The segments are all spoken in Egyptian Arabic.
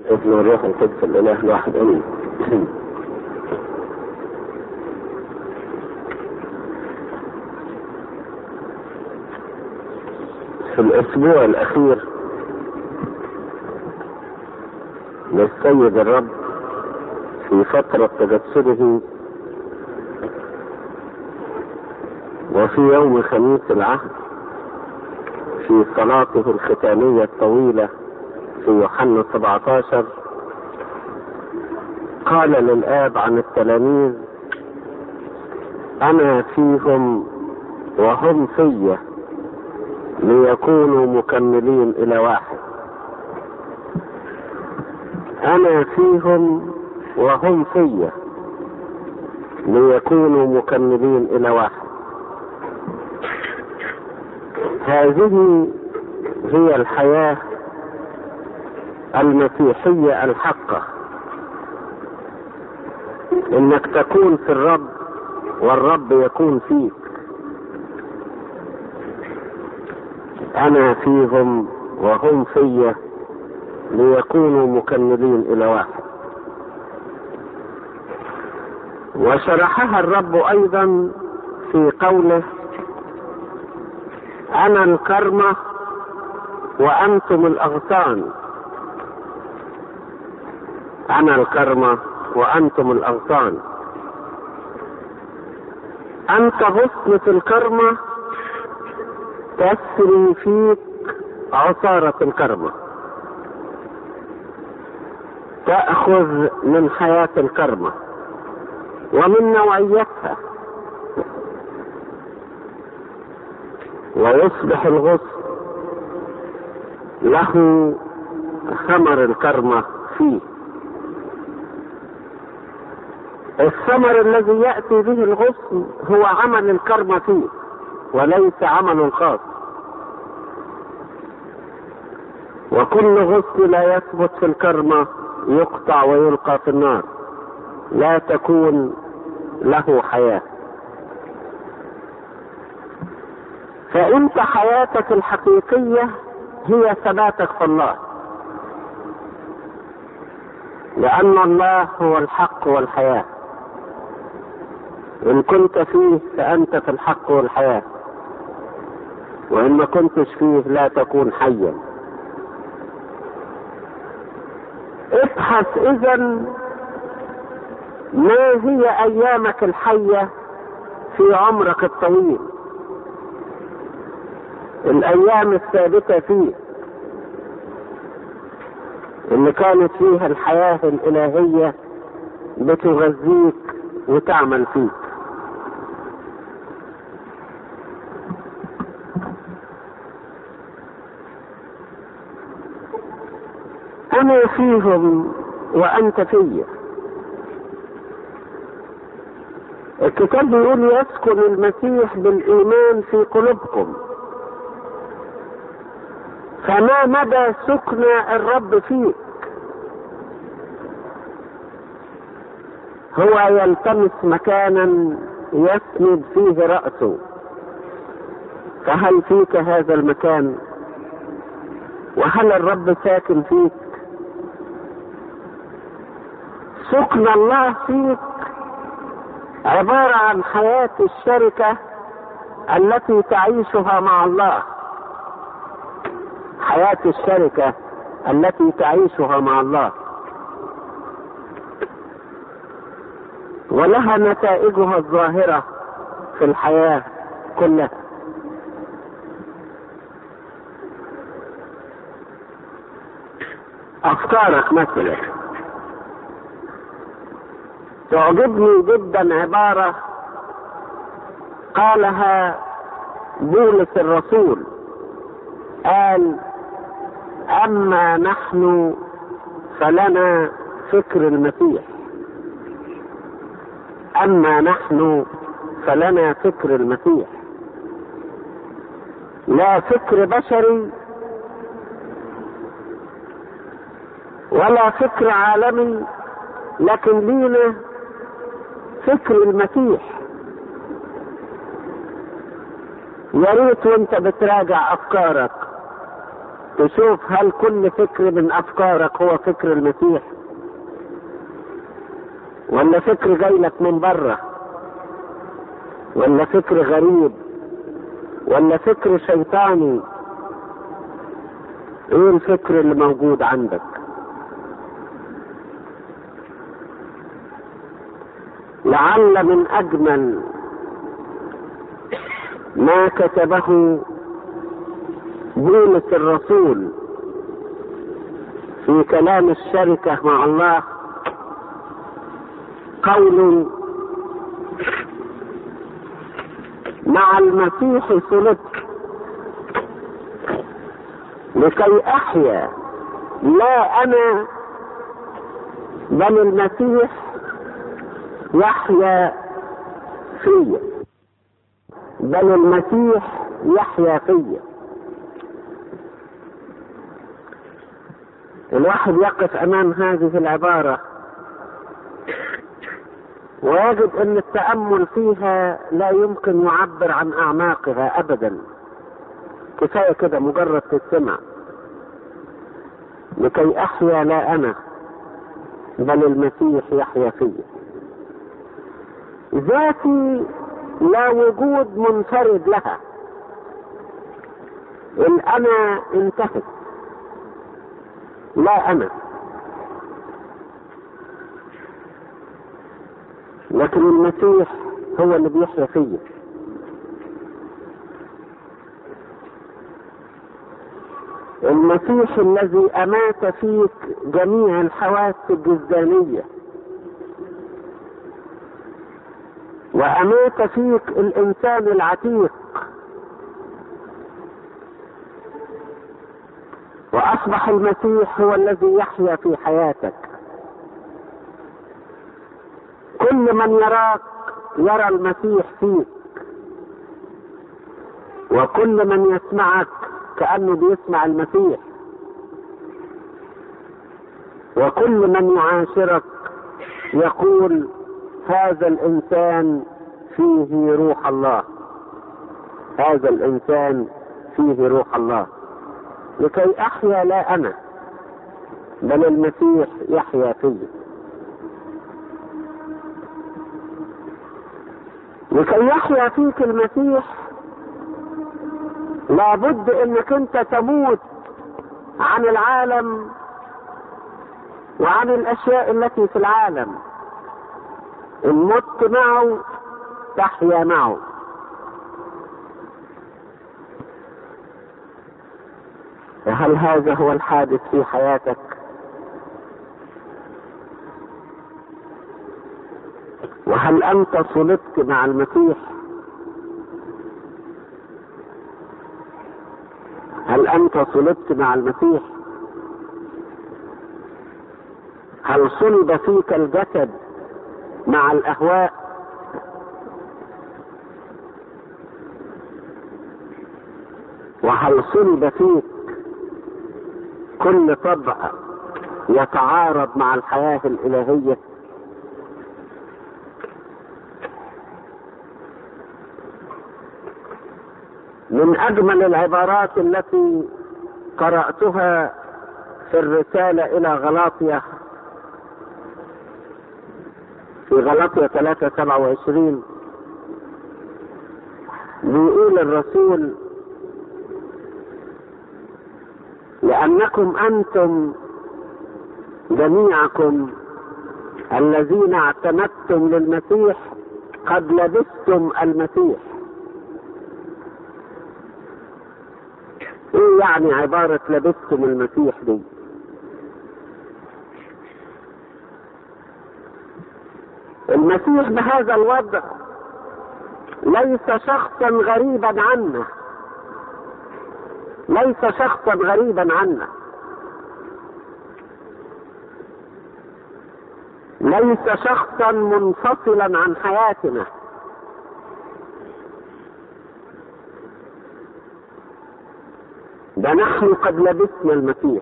ابن الروح القدس الاله الواحد امين في الاسبوع الاخير للسيد الرب في فترة تجسده وفي يوم خميس العهد في صلاته الختامية الطويلة في يوحنا 17 قال للآب عن التلاميذ أنا فيهم وهم في ليكونوا مكملين إلى واحد أنا فيهم وهم في ليكونوا مكملين إلى واحد هذه هي الحياة المسيحية الحقة انك تكون في الرب والرب يكون فيك انا فيهم وهم في ليكونوا مكملين الى واحد وشرحها الرب ايضا في قوله انا الكرمة وانتم الاغصان انا الكرمة وانتم الاغصان انت غصن في الكرمة تسري فيك عصارة الكرمة تأخذ من حياة الكرمة ومن نوعيتها ويصبح الغصن له ثمر الكرمة فيه الثمر الذي يأتي به الغصن هو عمل الكرمة فيه وليس عمل خاص وكل غصن لا يثبت في الكرمة يقطع ويلقى في النار لا تكون له حياه فانت حياتك الحقيقية هي ثباتك في الله لان الله هو الحق والحياة ان كنت فيه فانت في الحق والحياة وان ما كنتش فيه لا تكون حيا ابحث اذا ما هي ايامك الحية في عمرك الطويل الايام الثابته فيه اللي كانت فيها الحياه الالهيه بتغذيك وتعمل فيك انا فيهم وانت فيا الكتاب بيقول يسكن المسيح بالايمان في قلوبكم فما مدى سكن الرب فيك هو يلتمس مكانا يسند فيه رأسه فهل فيك هذا المكان وهل الرب ساكن فيك سكن الله فيك عبارة عن حياة الشركة التي تعيشها مع الله حياة الشركة التي تعيشها مع الله ولها نتائجها الظاهرة في الحياة كلها أفكارك مثلا تعجبني جدا عبارة قالها بولس الرسول قال أما نحن فلنا فكر المسيح أما نحن فلنا فكر المسيح لا فكر بشري ولا فكر عالمي لكن لينا فكر المسيح يا ريت وانت بتراجع افكارك تشوف هل كل فكر من افكارك هو فكر المسيح ولا فكر جاي لك من بره ولا فكر غريب ولا فكر شيطاني ايه الفكر اللي موجود عندك لعل من اجمل ما كتبه بولس الرسول في كلام الشركة مع الله قول مع المسيح صلبت لكي احيا لا انا بل المسيح يحيا فيا بل المسيح يحيا فيا الواحد يقف امام هذه العباره ويجد ان التامل فيها لا يمكن يعبر عن اعماقها ابدا كفايه كده مجرد تستمع لكي احيا لا انا بل المسيح يحيا فيا ذاتي لا وجود منفرد لها الانا انتهت لا انا لكن المسيح هو اللي بيحيا فيا المسيح الذي امات فيك جميع الحواس الجزدانيه وامات فيك الانسان العتيق واصبح المسيح هو الذي يحيا في حياتك كل من يراك يرى المسيح فيك وكل من يسمعك كانه بيسمع المسيح وكل من يعاشرك يقول هذا الانسان فيه روح الله هذا الانسان فيه روح الله لكي احيا لا انا بل المسيح يحيا فيه لكي يحيا فيك المسيح لابد انك انت تموت عن العالم وعن الاشياء التي في العالم ان مت معه تحيا معه وهل هذا هو الحادث في حياتك وهل انت صلبت مع المسيح هل انت صلبت مع المسيح هل صلب فيك الجسد مع الاهواء وهل صلب فيك كل طبع يتعارض مع الحياه الالهيه من اجمل العبارات التي قراتها في الرساله الى غلاطيا في غلاطيا 3 27 بيقول الرسول لأنكم أنتم جميعكم الذين اعتمدتم للمسيح قد لبستم المسيح ايه يعني عبارة لبستم المسيح دي المسيح بهذا الوضع ليس شخصا غريبا عنا ليس شخصا غريبا عنا ليس شخصا منفصلا عن حياتنا ده نحن قد لبسنا المسيح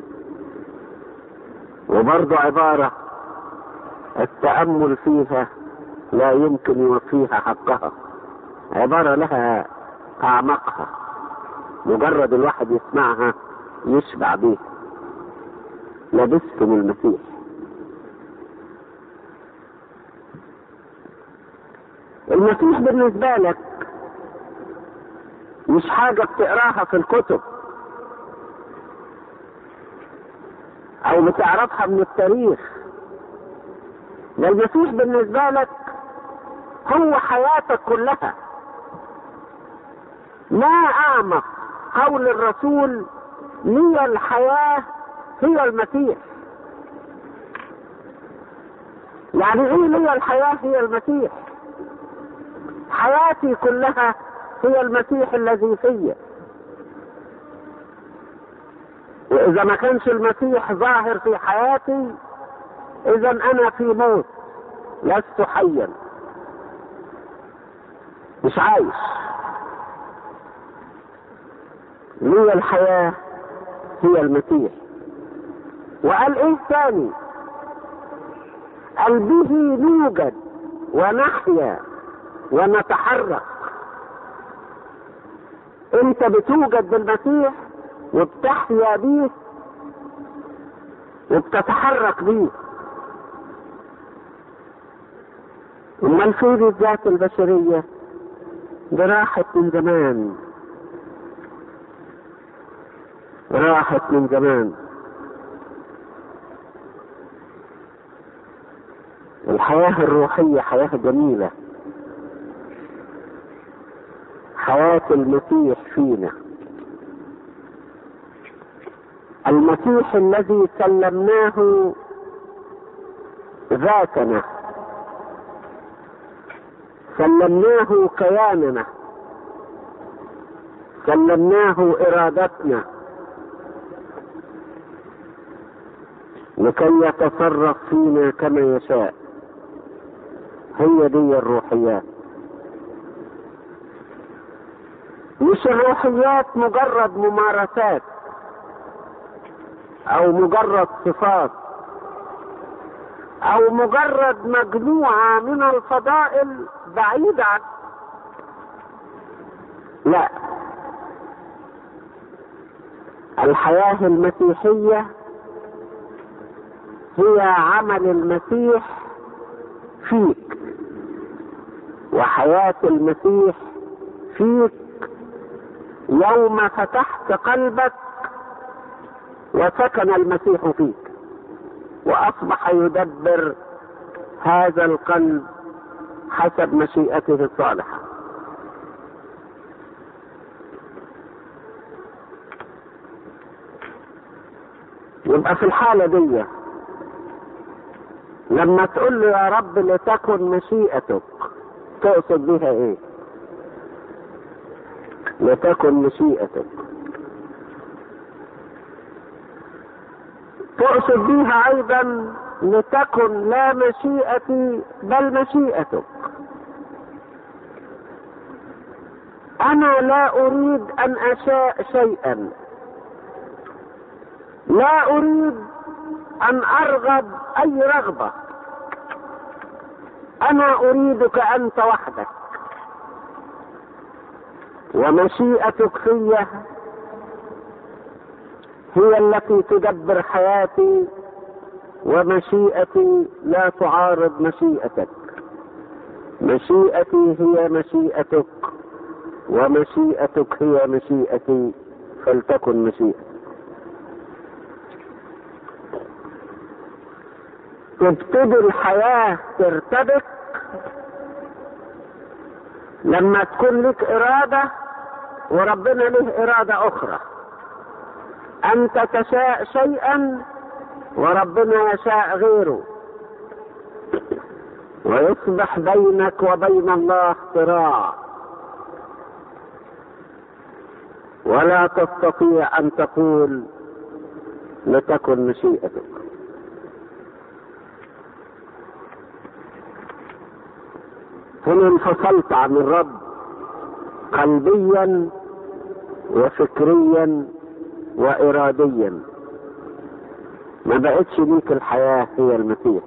وبرضه عبارة التأمل فيها لا يمكن يوفيها حقها عبارة لها أعمقها مجرد الواحد يسمعها يشبع بيه لبستم المسيح المسيح بالنسبة لك مش حاجة بتقراها في الكتب او بتعرفها من التاريخ ده المسيح بالنسبة لك هو حياتك كلها ما اعمق قول الرسول لي الحياة هي المسيح يعني ايه لي الحياة هي المسيح حياتي كلها هي المسيح الذي فيا واذا ما كانش المسيح ظاهر في حياتي اذا انا في موت لست حيا مش عايش لي الحياة هي المسيح وقال ايه ثاني قال به نوجد ونحيا ونتحرك انت بتوجد بالمسيح وبتحيا بيه وبتتحرك بيه امال فين الذات البشرية ده راحت من زمان راحت من زمان الحياة الروحية حياة جميلة حياة المسيح فينا المسيح الذي سلمناه ذاتنا سلمناه كياننا سلمناه ارادتنا لكي يتصرف فينا كما يشاء هي دي الروحيات مش الروحيات مجرد ممارسات او مجرد صفات او مجرد مجموعة من الفضائل بعيدة عن لا الحياة المسيحية هي عمل المسيح فيك وحياة المسيح فيك يوم فتحت قلبك وسكن المسيح فيك واصبح يدبر هذا القلب حسب مشيئته الصالحه يبقى في الحاله دي لما تقول له يا رب لتكن مشيئتك تقصد بها ايه لتكن مشيئتك تقصد بها ايضا لتكن لا مشيئتي بل مشيئتك انا لا اريد ان اشاء شيئا لا اريد ان ارغب اي رغبه انا اريدك انت وحدك ومشيئتك في هي التي تدبر حياتي ومشيئتي لا تعارض مشيئتك مشيئتي هي مشيئتك ومشيئتك هي مشيئتي فلتكن مشيئتك تبتدي الحياة ترتبك لما تكون لك إرادة وربنا له إرادة أخرى أنت تشاء شيئا وربنا يشاء غيره ويصبح بينك وبين الله صراع ولا تستطيع أن تقول لتكن مشيئتك هنا انفصلت عن الرب قلبيا وفكريا واراديا ما بقتش ليك الحياة هي المسيح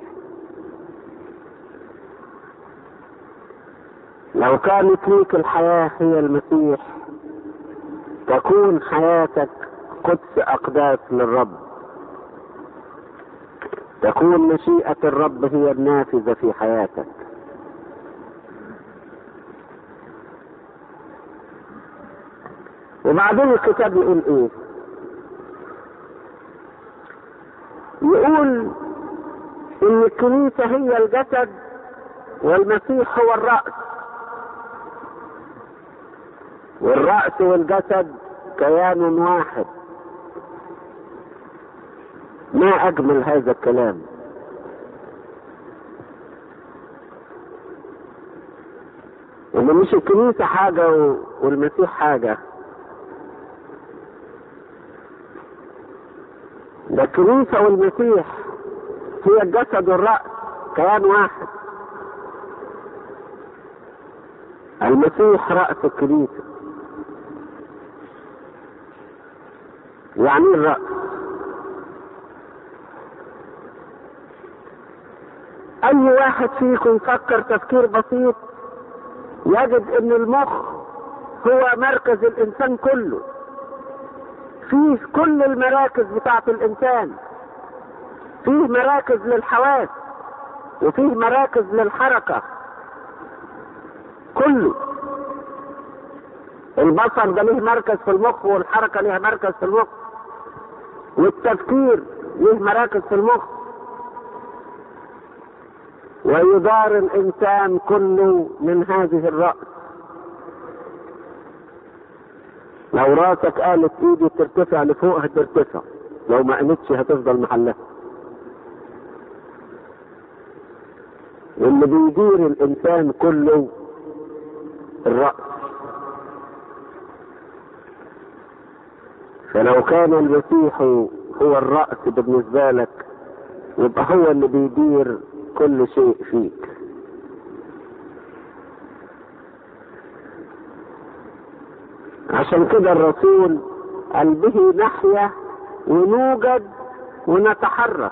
لو كانت ليك الحياة هي المسيح تكون حياتك قدس أقداس للرب تكون مشيئة الرب هي النافذة في حياتك وبعدين الكتاب يقول ايه يقول ان الكنيسة هي الجسد والمسيح هو الرأس والرأس والجسد كيان واحد ما اجمل هذا الكلام ان مش الكنيسة حاجة والمسيح حاجة ده الكنيسة والمسيح هي الجسد والرأس كيان واحد المسيح رأس الكنيسة يعني الرأس أي واحد فيكم فكر تفكير بسيط يجد أن المخ هو مركز الإنسان كله فيه كل المراكز بتاعت الإنسان فيه مراكز للحواس وفيه مراكز للحركة كله البصر ده ليه مركز في المخ والحركة ليها مركز في المخ والتفكير ليه مراكز في المخ ويدار الإنسان كله من هذه الرأس لو راسك قالت ايدي ترتفع لفوق هترتفع لو ما قالتش هتفضل محلها واللي بيدير الانسان كله الرأس فلو كان المسيح هو الرأس بالنسبة لك يبقى هو اللي بيدير كل شيء فيك عشان كده الرسول قال به نحيا ونوجد ونتحرك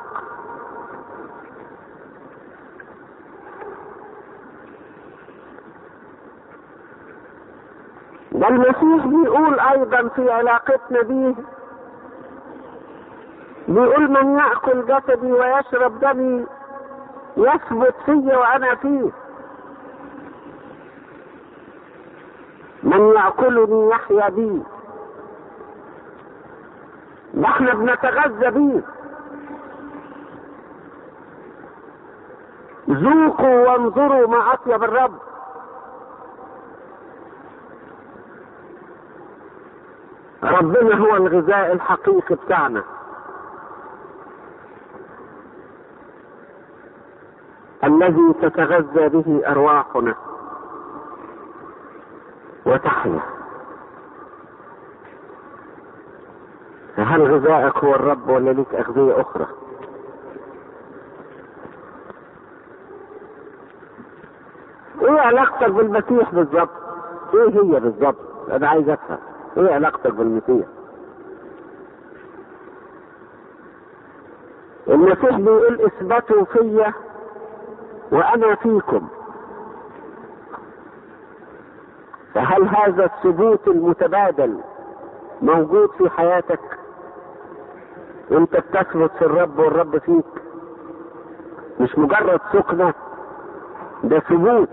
ده المسيح بيقول ايضا في علاقتنا بيه بيقول من يأكل جسدي ويشرب دمي يثبت في وانا فيه من يأكلني يحيا بي ده احنا بنتغذى بيه ذوقوا وانظروا ما اطيب الرب ربنا هو الغذاء الحقيقي بتاعنا الذي تتغذى به ارواحنا وتحيا هل غذائك هو الرب ولا ليك أغذية أخرى ايه علاقتك بالمسيح بالظبط ايه هي بالظبط انا عايز افهم ايه علاقتك بالمسيح المسيح بيقول اثبتوا فيا وانا فيكم فهل هذا الثبوت المتبادل موجود في حياتك انت بتثبت في الرب والرب فيك مش مجرد سكنة ده ثبوت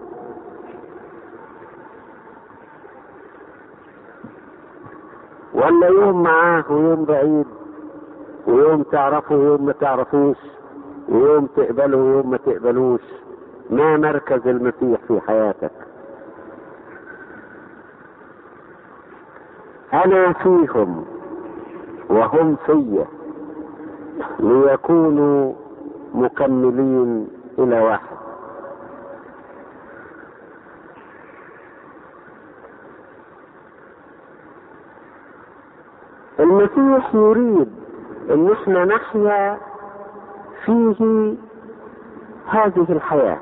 ولا يوم معاه ويوم بعيد ويوم تعرفه ويوم ما تعرفوش ويوم تقبله ويوم ما تقبلوش ما مركز المسيح في حياتك انا فيهم وهم في ليكونوا مكملين الى واحد المسيح يريد ان احنا نحيا فيه هذه الحياه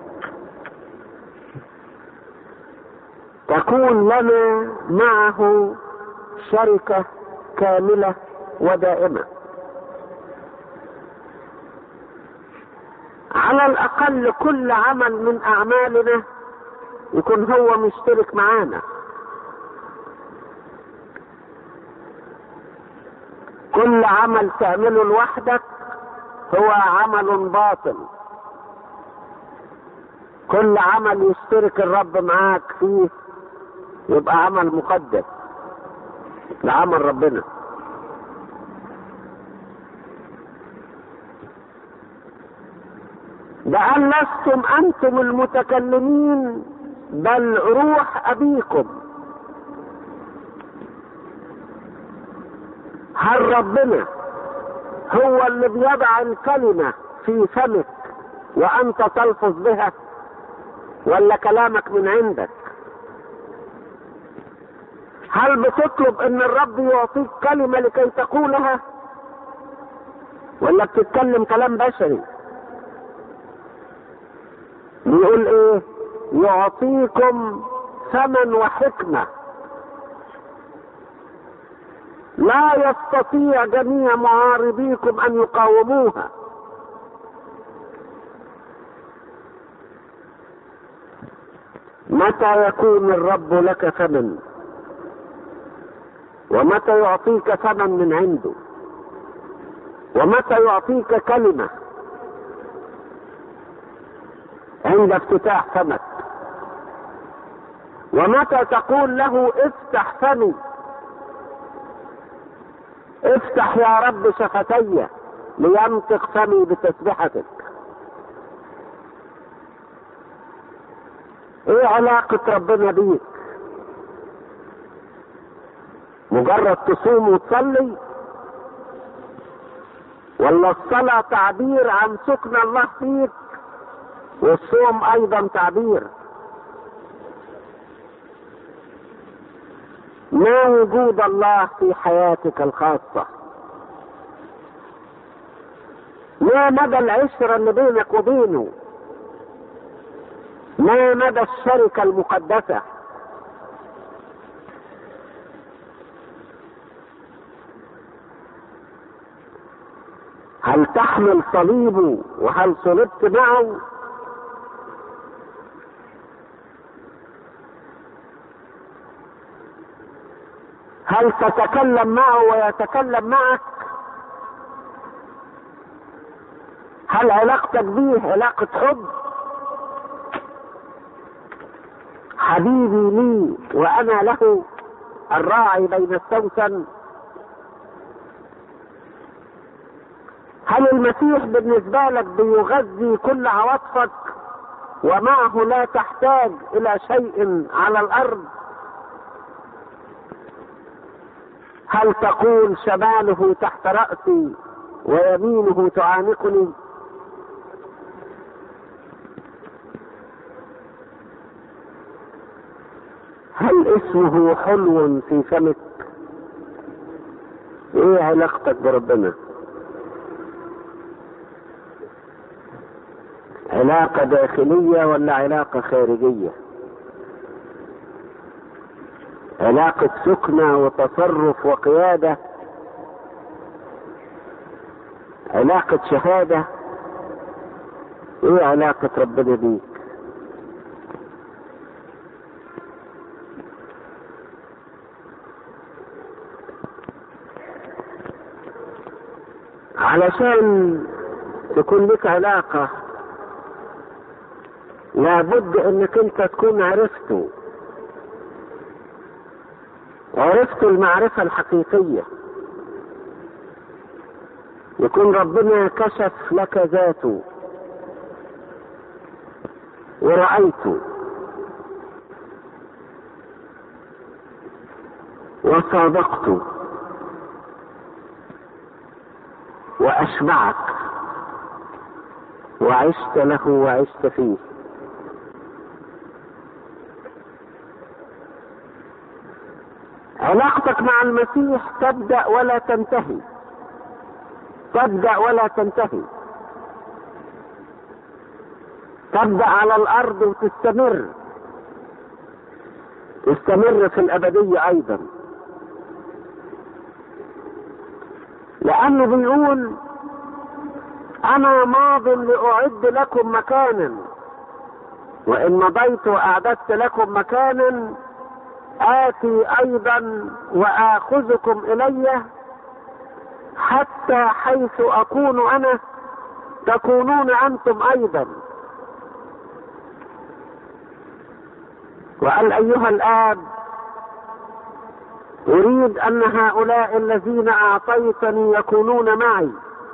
تكون لنا معه شركة كاملة ودائمة على الأقل كل عمل من أعمالنا يكون هو مشترك معانا كل عمل تعمله لوحدك هو عمل باطل كل عمل يشترك الرب معاك فيه يبقى عمل مقدس لعمل ربنا ده قال لستم انتم المتكلمين بل روح ابيكم هل ربنا هو اللي بيضع الكلمة في فمك وانت تلفظ بها ولا كلامك من عندك هل بتطلب ان الرب يعطيك كلمة لكي تقولها ولا بتتكلم كلام بشري بيقول ايه يعطيكم ثمن وحكمة لا يستطيع جميع معارضيكم ان يقاوموها متى يكون الرب لك ثمن ومتى يعطيك ثمن من عنده ومتى يعطيك كلمه عند افتتاح فمك ومتى تقول له افتح فمي افتح يا رب شفتي لينطق فمي بتسبحتك ايه علاقة ربنا بيك مجرد تصوم وتصلي ولا الصلاة تعبير عن سكن الله فيك والصوم ايضا تعبير ما وجود الله في حياتك الخاصة ما مدى العشرة اللي بينك وبينه ما مدى الشركة المقدسة هل تحمل صليبه وهل صلبت معه هل تتكلم معه ويتكلم معك هل علاقتك به علاقة حب حبيبي لي وانا له الراعي بين السوسن هل المسيح بالنسبة لك بيغذي كل عواطفك ومعه لا تحتاج الى شيء على الارض هل تقول شماله تحت رأسي ويمينه تعانقني هل اسمه حلو في فمك ايه علاقتك بربنا علاقة داخلية ولا علاقة خارجية علاقة سكنة وتصرف وقيادة علاقة شهادة ايه علاقة ربنا بيك علشان تكون لك علاقة لابد انك انت تكون عرفته عرفت المعرفة الحقيقية يكون ربنا كشف لك ذاته ورأيته وصادقته وأشبعك وعشت له وعشت فيه علاقتك مع المسيح تبدأ ولا تنتهي تبدأ ولا تنتهي تبدأ على الأرض وتستمر تستمر في الأبدية أيضا لأنه بيقول أنا ماض لأعد لكم مكانا وإن مضيت وأعددت لكم مكانا آتي أيضا وآخذكم إلي حتى حيث اكون انا تكونون انتم ايضا وقال ايها الاب اريد ان هؤلاء الذين اعطيتني يكونون معي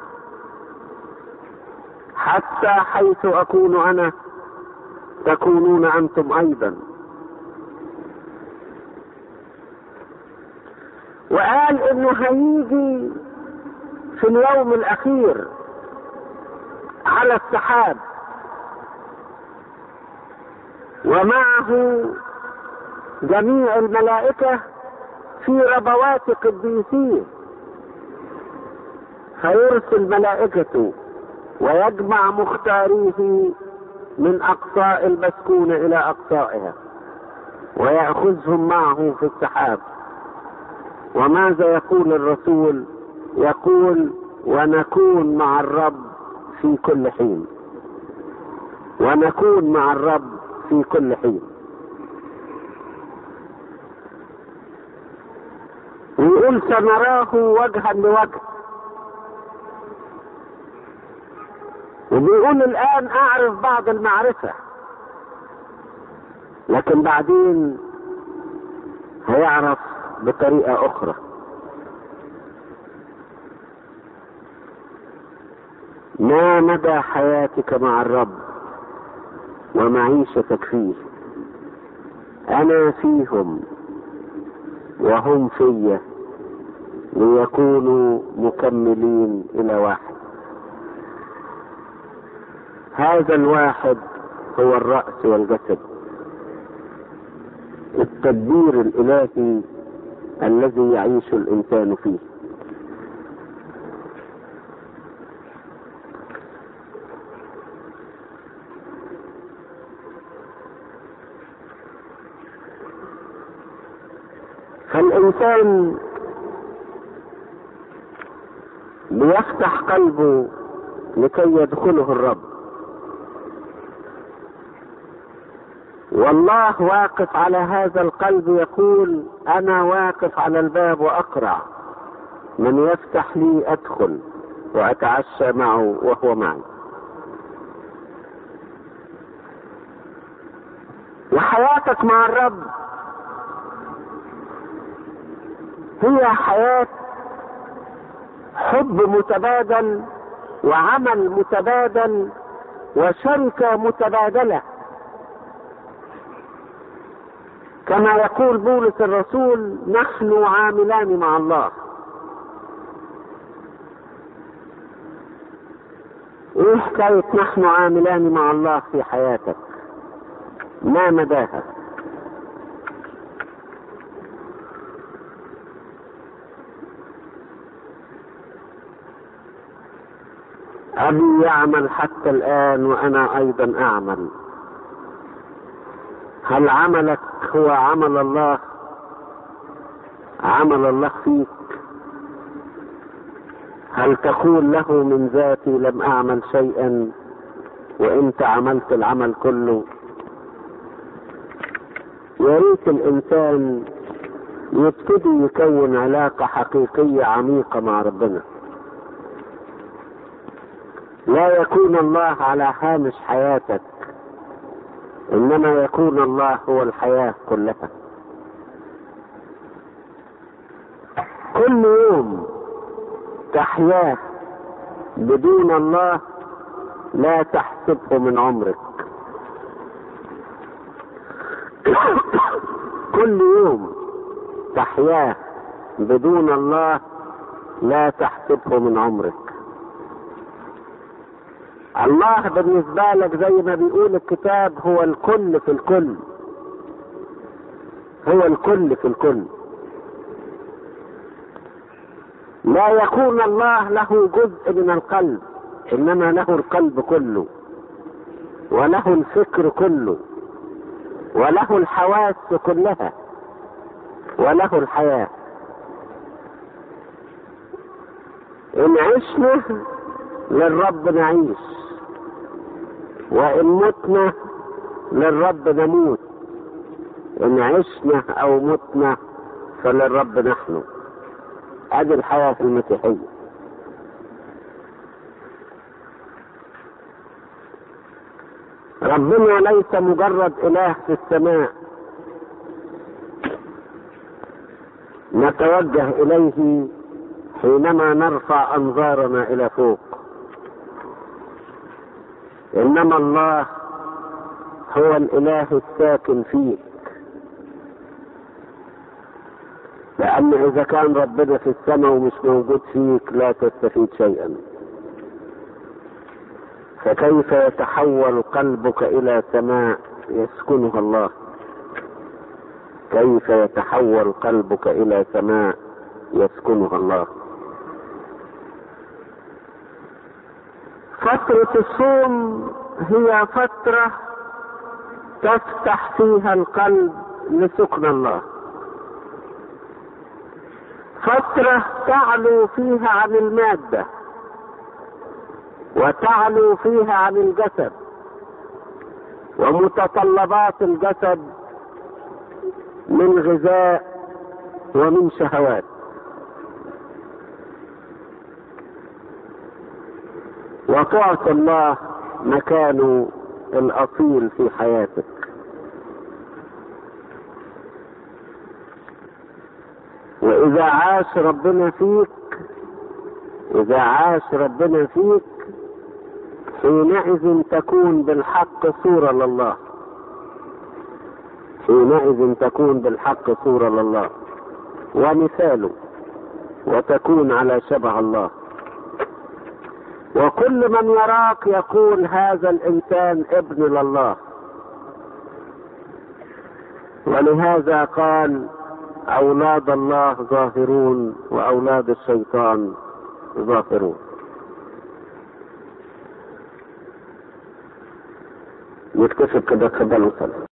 حتى حيث اكون انا تكونون انتم ايضا وقال انه هيجي في اليوم الاخير على السحاب ومعه جميع الملائكة في ربوات قديسيه فيرسل ملائكته ويجمع مختاريه من اقصاء المسكونة الى اقصائها ويأخذهم معه في السحاب وماذا يقول الرسول يقول ونكون مع الرب في كل حين ونكون مع الرب في كل حين ويقول سنراه وجها لوجه وبيقول الآن أعرف بعض المعرفة لكن بعدين هيعرف بطريقة أخرى ما مدى حياتك مع الرب ومعيشتك فيه أنا فيهم وهم في ليكونوا مكملين إلى واحد هذا الواحد هو الرأس والجسد التدبير الإلهي الذي يعيش الإنسان فيه فالإنسان بيفتح قلبه لكي يدخله الرب والله واقف على هذا القلب يقول انا واقف على الباب واقرع من يفتح لي ادخل واتعشى معه وهو معي وحياتك مع الرب هي حياة حب متبادل وعمل متبادل وشركة متبادلة كما يقول بولس الرسول نحن عاملان مع الله ايه حكاية نحن عاملان مع الله في حياتك ما مداها أبي يعمل حتى الآن وأنا أيضا أعمل هل عملك هو عمل الله عمل الله فيك هل تقول له من ذاتي لم أعمل شيئا وأنت عملت العمل كله يا ريت الإنسان يبتدي يكون علاقة حقيقية عميقة مع ربنا لا يكون الله على هامش حياتك انما يكون الله هو الحياه كلها كل يوم تحياه بدون الله لا تحسبه من عمرك كل يوم تحياه بدون الله لا تحسبه من عمرك الله بالنسبة لك زي ما بيقول الكتاب هو الكل في الكل هو الكل في الكل لا يكون الله له جزء من القلب انما له القلب كله وله الفكر كله وله الحواس كلها وله الحياه ان عشنا للرب نعيش وإن متنا للرب نموت إن عشنا أو متنا فللرب نحن هذه الحياة المسيحية ربنا ليس مجرد اله في السماء نتوجه اليه حينما نرفع انظارنا الى فوق انما الله هو الاله الساكن فيك لان اذا كان ربنا في السماء ومش موجود فيك لا تستفيد شيئا فكيف يتحول قلبك الى سماء يسكنها الله كيف يتحول قلبك الى سماء يسكنها الله فترة الصوم هي فترة تفتح فيها القلب لسكن الله فترة تعلو فيها عن المادة وتعلو فيها عن الجسد ومتطلبات الجسد من غذاء ومن شهوات وتعطي الله مكانه الاصيل في حياتك واذا عاش ربنا فيك اذا عاش ربنا فيك حينئذ تكون بالحق صورة لله حينئذ تكون بالحق صورة لله ومثاله وتكون على شبه الله وكل من يراك يقول هذا الانسان ابن لله ولهذا قال اولاد الله ظاهرون واولاد الشيطان ظاهرون نكتفي كده تفضلوا